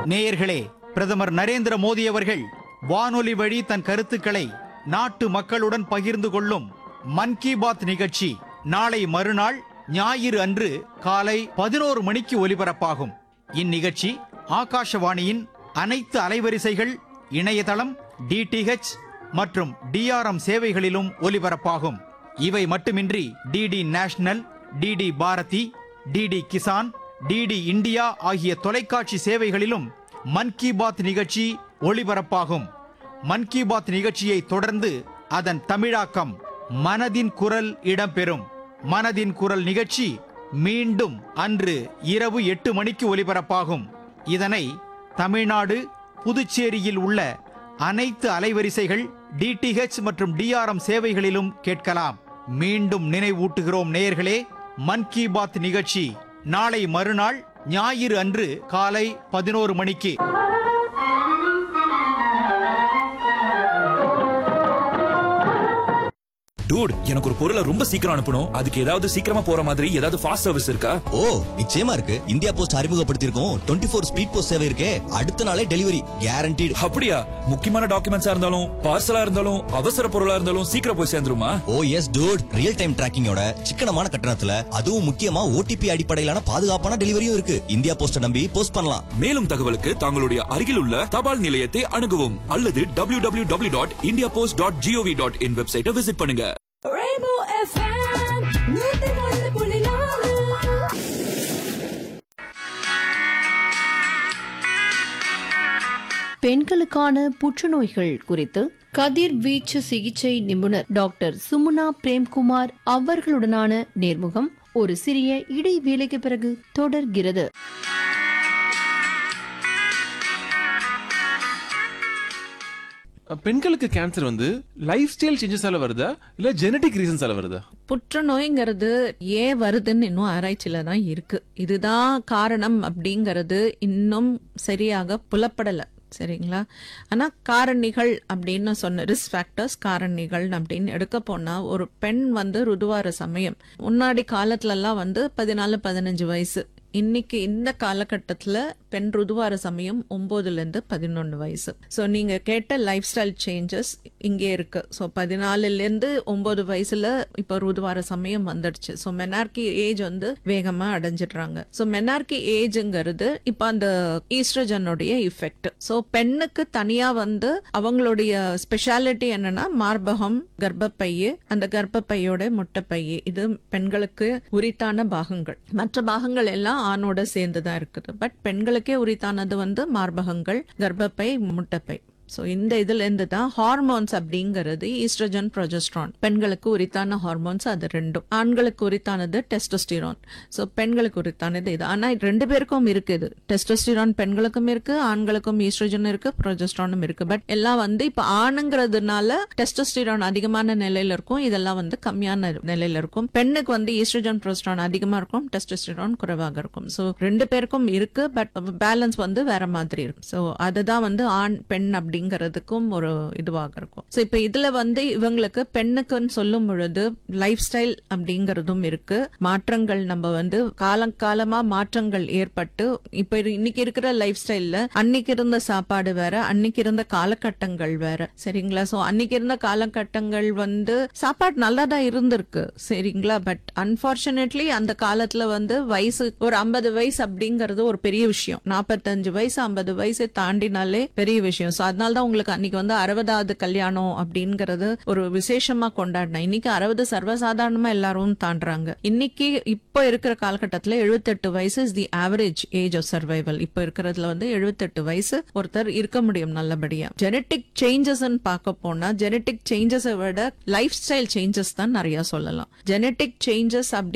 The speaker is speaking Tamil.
நேயர்களே பிரதமர் நரேந்திர மோடி அவர்கள் வானொலி வழி தன் கருத்துக்களை நாட்டு மக்களுடன் பகிர்ந்து கொள்ளும் மன் கி பாத் நிகழ்ச்சி நாளை மறுநாள் ஞாயிறு அன்று காலை பதினோரு மணிக்கு ஒலிபரப்பாகும் இந்நிகழ்ச்சி ஆகாஷவாணியின் அனைத்து அலைவரிசைகள் இணையதளம் டிடிஹெச் மற்றும் டிஆர்எம் சேவைகளிலும் ஒலிபரப்பாகும் இவை மட்டுமின்றி DD national DD Bharati DD Kisan DD India ஆகிய தொலைக்காட்சி சேவைகளிலும் மன் கி பாத் நிகழ்ச்சி ஒளிபரப்பாகும் மன் கி பாத் நிகழ்ச்சியை தொடர்ந்து அதன் தமிழாக்கம் மனதின் குரல் இடம்பெறும் மனதின் குரல் நிகழ்ச்சி மீண்டும் அன்று இரவு எட்டு மணிக்கு ஒலிபரப்பாகும் இதனை தமிழ்நாடு புதுச்சேரியில் உள்ள அனைத்து அலைவரிசைகள் டிடிஹெச் மற்றும் டிஆர்எம் சேவைகளிலும் கேட்கலாம் மீண்டும் நினைவூட்டுகிறோம் நேயர்களே மன் கி பாத் நிகழ்ச்சி நாளை மறுநாள் ஞாயிறு அன்று காலை பதினோரு மணிக்கு டூட் எனக்கு ஒரு பொருளை ரொம்ப சீக்கிரம் அனுப்பணும் அதுக்கு ஏதாவது சீக்கிரமா போற மாதிரி ஏதாவது ஃபாஸ்ட் சர்வீஸ் இருக்கா ஓ நிச்சயமா இருக்கு இந்தியா போஸ்ட் அறிமுகப்படுத்தியிருக்கோம் டுவெண்ட்டி ஃபோர் ஸ்பீட் போஸ்ட் சேவை இருக்கே அடுத்த நாளே டெலிவரி கேரண்டீடு அப்படியா முக்கியமான டாக்குமெண்ட்ஸா இருந்தாலும் பார்சலா இருந்தாலும் அவசர பொருளா இருந்தாலும் சீக்கிரம் போய் சேர்ந்துருமா oh yes dude real time டிராக்கிங்கோட சிக்கனமான கட்டணத்துல அதுவும் முக்கியமா ஓடிபி அடிப்படையிலான பாதுகாப்பான டெலிவரியும் இருக்கு இந்தியா போஸ்ட நம்பி போஸ்ட் பண்ணலாம் மேலும் தகவலுக்கு தங்களுடைய அருகில் உள்ள தபால் நிலையத்தை அணுகவும் அல்லது W W W dot India post dot GOV dot in வெப்சைட்டை விசிட் பண்ணுங்க Rainbow FM, நூத்தி ஒன்று புள்ளி நாலு. பெண்களுக்கான புற்றுநோய்கள் குறித்து கதிர்வீச்சு சிகிச்சை நிபுணர் டாக்டர் சுமுனா பிரேம்குமார் அவர்களுடனான நேர்முகம் ஒரு சிறிய இடைவேளைக்கு பிறகு தொடர்கிறது பெண்களுக்கு கேன்சர் வந்து லைஃப் ஸ்டைல் சேஞ்சஸால வருதா இல்ல ஜெனடிக் ரீசன்ஸால வருதா புற்றுநோய்ங்கிறது ஏன் வருதுன்னு இன்னும் ஆராய்ச்சியில தான் இருக்கு இதுதான் காரணம் அப்படிங்கிறது இன்னும் சரியாக புலப்படல சரிங்களா ஆனா காரணிகள் அப்படின்னு சொன்ன ரிஸ்க் ஃபேக்டர்ஸ் காரணிகள் அப்படின்னு எடுக்க போனா ஒரு பெண் வந்து ருதுவார சமயம் முன்னாடி காலத்துல எல்லாம் வந்து பதினாலு பதினஞ்சு வயசு இன்னைக்கு இந்த காலகட்டத்துல பெண் ருதுவார சமயம் ஒன்பதுல இருந்து பதினொன்னு வயசு ஸோ நீங்க கேட்ட லைஃப் ஸ்டைல் சேஞ்சஸ் இங்கே இருக்கு ஸோ பதினாலுல இருந்து ஒன்பது வயசுல இப்போ ருதுவார சமயம் வந்துடுச்சு ஸோ மெனார்கி ஏஜ் வந்து வேகமா அடைஞ்சிடுறாங்க ஸோ மெனார்கி ஏஜ்ங்கிறது இப்போ அந்த ஈஸ்ட்ரஜனுடைய இஃபெக்ட் ஸோ பெண்ணுக்கு தனியா வந்து அவங்களுடைய ஸ்பெஷாலிட்டி என்னன்னா மார்பகம் கர்ப்பப்பையு அந்த கர்ப்பப்பையோட முட்டைப்பையு இது பெண்களுக்கு உரித்தான பாகங்கள் மற்ற பாகங்கள் எல்லாம் ஆணோட சேர்ந்து தான் இருக்குது பட் பெண்களுக்கே உரித்தானது வந்து மார்பகங்கள் கர்ப்பப்பை முட்டைப்பை ஸோ இந்த இதுல இருந்து தான் ஹார்மோன்ஸ் அப்படிங்கிறது ஈஸ்ட்ரஜன் ப்ரொஜெஸ்ட்ரான் பெண்களுக்கு உரித்தான ஹார்மோன்ஸ் அது ரெண்டும் ஆண்களுக்கு உரித்தானது டெஸ்டோஸ்டிரான் ஸோ பெண்களுக்கு உரித்தானது இது ஆனா இது ரெண்டு பேருக்கும் இருக்குது டெஸ்டோஸ்டிரான் பெண்களுக்கும் இருக்கு ஆண்களுக்கும் ஈஸ்ட்ரஜன் இருக்கு ப்ரொஜெஸ்ட்ரானும் இருக்கு பட் எல்லாம் வந்து இப்ப ஆணுங்கிறதுனால டெஸ்டோஸ்டிரான் அதிகமான நிலையில இருக்கும் இதெல்லாம் வந்து கம்மியான நிலையில இருக்கும் பெண்ணுக்கு வந்து ஈஸ்ட்ரஜன் ப்ரொஜெஸ்ட்ரான் அதிகமா இருக்கும் டெஸ்டோஸ்டிரான் குறைவாக இருக்கும் ஸோ ரெண்டு பேருக்கும் இருக்கு பட் பேலன்ஸ் வந்து வேற மாதிரி இருக்கும் ஸோ அதுதான் வந்து ஆண் பெண் அப்படிங்கிறதுக்கும் ஒரு இதுவாக இருக்கும் ஸோ இப்போ இதுல வந்து இவங்களுக்கு பெண்ணுக்குன்னு சொல்லும் பொழுது லைஃப் ஸ்டைல் அப்படிங்கிறதும் இருக்கு மாற்றங்கள் நம்ம வந்து காலங்காலமா மாற்றங்கள் ஏற்பட்டு இப்ப இரு- இன்னைக்கு இருக்கிற லைஃப் ஸ்டைல்ல அன்னைக்கு இருந்த சாப்பாடு வேற அன்னைக்கு இருந்த காலகட்டங்கள் வேற சரிங்களா சோ அன்னைக்கு இருந்த காலகட்டங்கள் வந்து சாப்பாடு நல்லா தான் இருந்திருக்கு சரிங்களா பட் அன்பார்ச்சுனேட்லி அந்த காலத்துல வந்து வயசு ஒரு ஐம்பது வயசு அப்படிங்கறது ஒரு பெரிய விஷயம் நாற்பத்தஞ்சு வயசு ஐம்பது வயசு தாண்டினாலே பெரிய விஷயம் சோ அதனால தான் உங்களுக்கு அன்னைக்கு வந்து அறுபதாவது கல்யாணம் அப்படிங்கறது ஒரு விசேஷமா கொண்டாடினா இன்னைக்கு அறுபது சர்வசாதாரணமா எல்லாரும் தாண்டுறாங்க இன்னைக்கு இப்போ இருக்கிற காலகட்டத்துல 78 வயசு is the average age of survival இப்போ இருக்கிறதுல வந்து 78 வயசு ஒருத்தர் இருக்க முடியும் நல்லபடியா ஜெனட்டிக் சேஞ்சஸ் பார்க்க போனா ஜெனட்டிக் சேஞ்சஸை விட லைஃப் ஸ்டைல் சேஞ்சஸ் தான் நிறைய சொல்லலாம் ஜெனட்டிக் சேஞ்சஸ் அப்படி